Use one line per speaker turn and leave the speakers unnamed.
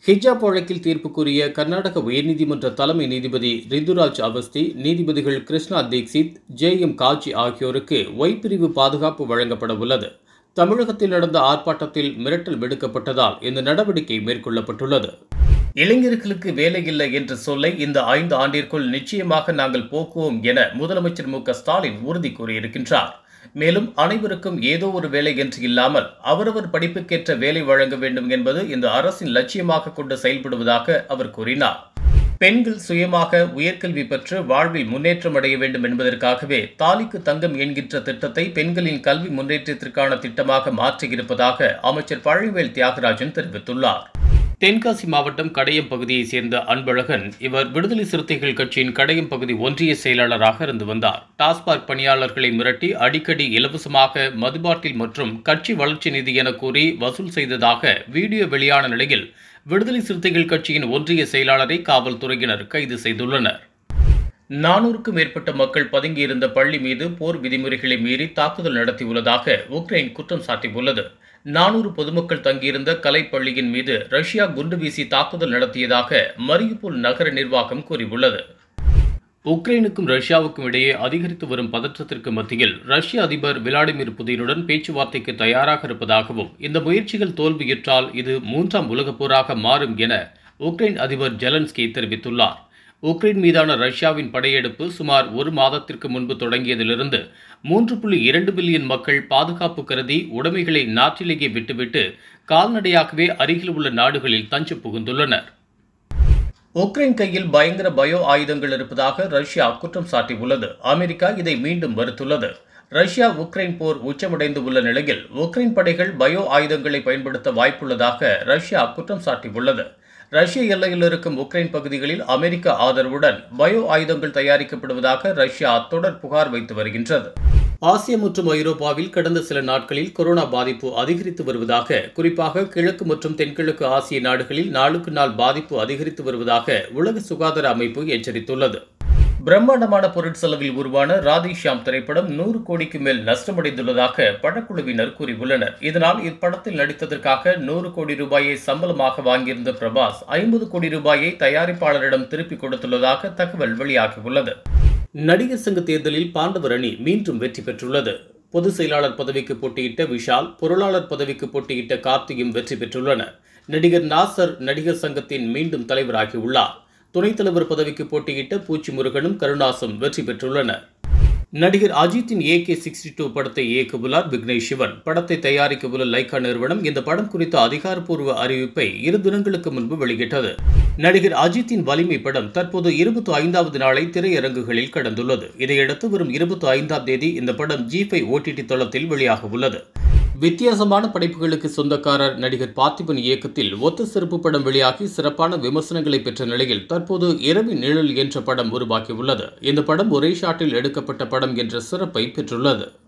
ஹிஜாப் வழக்கில் தீர்ப்பு கூறிய கர்நாடக உயர்நீதிமன்ற தலைமை நீதிபதி ரிதுராஜ் அவஸ்தி நீதிபதிகள் கிருஷ்ணா தீக்ஷித் ஜே எம் காஜி ஆகியோருக்கு ஒய் பிரிவு பாதுகாப்பு வழங்கப்பட உள்ளது தமிழகத்தில் நடந்த ஆர்ப்பாட்டத்தில் மிரட்டல் விடுக்கப்பட்டதால் இந்த நடவடிக்கை மேற்கொள்ளப்பட்டுள்ளது இளைஞர்களுக்கு வேலையில்லை என்ற சொல்லை இந்த ஐந்து ஆண்டிற்குள் நிச்சயமாக நாங்கள் போக்குவோம் என முதலமைச்சர் மு க ஸ்டாலின் உறுதி கூறியிருக்கின்றார் மேலும் அனைவருக்கும் ஏதோ ஒரு வேலை என்று இல்லாமல் அவரவர் படிப்புக்கேற்ற வேலை வழங்க வேண்டும் என்பது இந்த அரசின் லட்சியமாக கொண்டு செயல்படுவதாக அவர் கூறினார் பெண்கள் சுயமாக உயர்கல்வி பெற்று வாழ்வில் முன்னேற்றம் அடைய வேண்டும் என்பதற்காகவே தாலிக்கு தங்கம் என்கின்ற திட்டத்தை பெண்களின் கல்வி முன்னேற்றத்திற்கான திட்டமாக மாற்றியிருப்பதாக அமைச்சர் பழனிவேல் தியாகராஜன் தெரிவித்துள்ளார் தென்காசி மாவட்டம் கடையம் பகுதியைச் சேர்ந்த அன்பழகன் இவர் விடுதலை சிறுத்தைகள் கட்சியின் கடையம் பகுதி ஒன்றிய செயலாளராக இருந்து வந்தார் டாஸ்மாக் பணியாளர்களை மிரட்டி அடிக்கடி இலவசமாக மதுபாட்டில் மற்றும் கட்சி வளர்ச்சி நிதி என கூறி வசூல் செய்ததாக வீடியோ வெளியான நிலையில் விடுதலை சிறுத்தைகள் கட்சியின் ஒன்றிய செயலாளரை காவல்துறையினர் கைது செய்துள்ளனர் நானூறுக்கும் மேற்பட்ட மக்கள் பதுங்கியிருந்த பள்ளி மீது போர் விதிமுறைகளை மீறி தாக்குதல் நடத்தியுள்ளதாக உக்ரைன் குற்றம் சாட்டியுள்ளது நானூறு பொதுமக்கள் தங்கியிருந்த கலைப்பள்ளியின் மீது ரஷ்யா குண்டு வீசி தாக்குதல் நடத்தியதாக மரியுபோல் நகர நிர்வாகம் கூறியுள்ளது உக்ரைனுக்கும் ரஷ்யாவுக்கும் இடையே அதிகரித்து வரும் பதற்றத்திற்கு மத்தியில் ரஷ்ய அதிபர் விளாடிமிர் புதினுடன் பேச்சுவார்த்தைக்கு தயாராக இருப்பதாகவும் இந்த முயற்சிகள் தோல்வியுற்றால் இது மூன்றாம் உலகப் போராக மாறும் என உக்ரைன் அதிபர் ஜெலன்ஸ்கி தெரிவித்துள்ளார் உக்ரைன் மீதான ரஷ்யாவின் படையெடுப்பு சுமார் ஒரு மாதத்திற்கு முன்பு தொடங்கியதிலிருந்து மூன்று புள்ளி இரண்டு பில்லியன் மக்கள் பாதுகாப்பு கருதி உடைமைகளை நாட்டிலேயே விட்டுவிட்டு கால்நடையாகவே அருகில் உள்ள நாடுகளில் தஞ்சம் புகுந்துள்ளனர் உக்ரைன் கையில் பயங்கர பயோ ஆயுதங்கள் இருப்பதாக ரஷ்யா குற்றம் சாட்டியுள்ளது அமெரிக்கா இதை மீண்டும் மறுத்துள்ளது ரஷ்யா உக்ரைன் போர் உச்சமடைந்து உள்ள நிலையில் உக்ரைன் படைகள் பயோ ஆயுதங்களை பயன்படுத்த வாய்ப்புள்ளதாக ரஷ்யா குற்றம் சாட்டியுள்ளது ரஷ்ய எல்லையில் இருக்கும் உக்ரைன் பகுதிகளில் அமெரிக்க ஆதரவுடன் பயோ ஆயுதங்கள் தயாரிக்கப்படுவதாக ரஷ்யா தொடர் புகார் வைத்து வருகின்றது ஆசியா மற்றும் ஐரோப்பாவில் கடந்த சில நாட்களில் கொரோனா பாதிப்பு அதிகரித்து வருவதாக குறிப்பாக கிழக்கு மற்றும் தென்கிழக்கு ஆசிய நாடுகளில் நாளுக்கு நாள் பாதிப்பு அதிகரித்து வருவதாக உலக சுகாதார அமைப்பு எச்சரித்துள்ளது பிரம்மாண்டமான பொருட்செலவில் உருவான ராதிஷாம் திரைப்படம் நூறு கோடிக்கு மேல் நஷ்டமடைந்துள்ளதாக படக்குழுவினர் கூறியுள்ளனர் இதனால் இப்படத்தில் நடித்ததற்காக நூறு கோடி ரூபாயை சம்பளமாக வாங்கியிருந்த பிரபாஸ் ஐம்பது கோடி ரூபாயை தயாரிப்பாளரிடம் திருப்பிக் கொடுத்துள்ளதாக தகவல் வெளியாகியுள்ளது நடிகர் சங்க தேர்தலில் பாண்டவர் அணி மீண்டும் வெற்றி பெற்றுள்ளது பொதுச் செயலாளர் பதவிக்கு போட்டியிட்ட விஷால் பொருளாளர் பதவிக்கு போட்டியிட்ட கார்த்தியும் வெற்றி பெற்றுள்ளனர் நடிகர் நாசர் நடிகர் சங்கத்தின் மீண்டும் தலைவராகியுள்ளார் துணைத் தலைவர் பதவிக்கு போட்டியிட்ட பூச்சி முருகனும் கருணாசும் வெற்றி பெற்றுள்ளனர் நடிகர் அஜித்தின் ஏ கே சிக்ஸ்டி டூ படத்தை இயக்குகிறார் விக்னேஷ் சிவன் படத்தை தயாரிக்க உள்ள லைக்கா நிறுவனம் இந்த படம் குறித்த அதிகாரப்பூர்வ அறிவிப்பை இரு தினங்களுக்கு முன்பு வெளியிட்டது நடிகர் அஜித்தின் வலிமை படம் தற்போது இருபத்தி ஐந்தாவது நாளை திரையரங்குகளில் கடந்துள்ளது இதையடுத்து வரும் இருபத்தி ஐந்தாம் தேதி இந்த படம் ஜி ஃபைவ் ஓடிடி தளத்தில் வெளியாக உள்ளது வித்தியாசமான படைப்புகளுக்கு சொந்தக்காரர் நடிகர் பார்த்திபன் இயக்கத்தில் ஒத்த சிறப்பு படம் வெளியாகி சிறப்பான விமர்சனங்களை பெற்ற நிலையில் தற்போது இரவின் நிழல் என்ற படம் உருவாகியுள்ளது இந்த படம் ஒரே ஷாட்டில் எடுக்கப்பட்ட படம் என்ற சிறப்பை பெற்றுள்ளது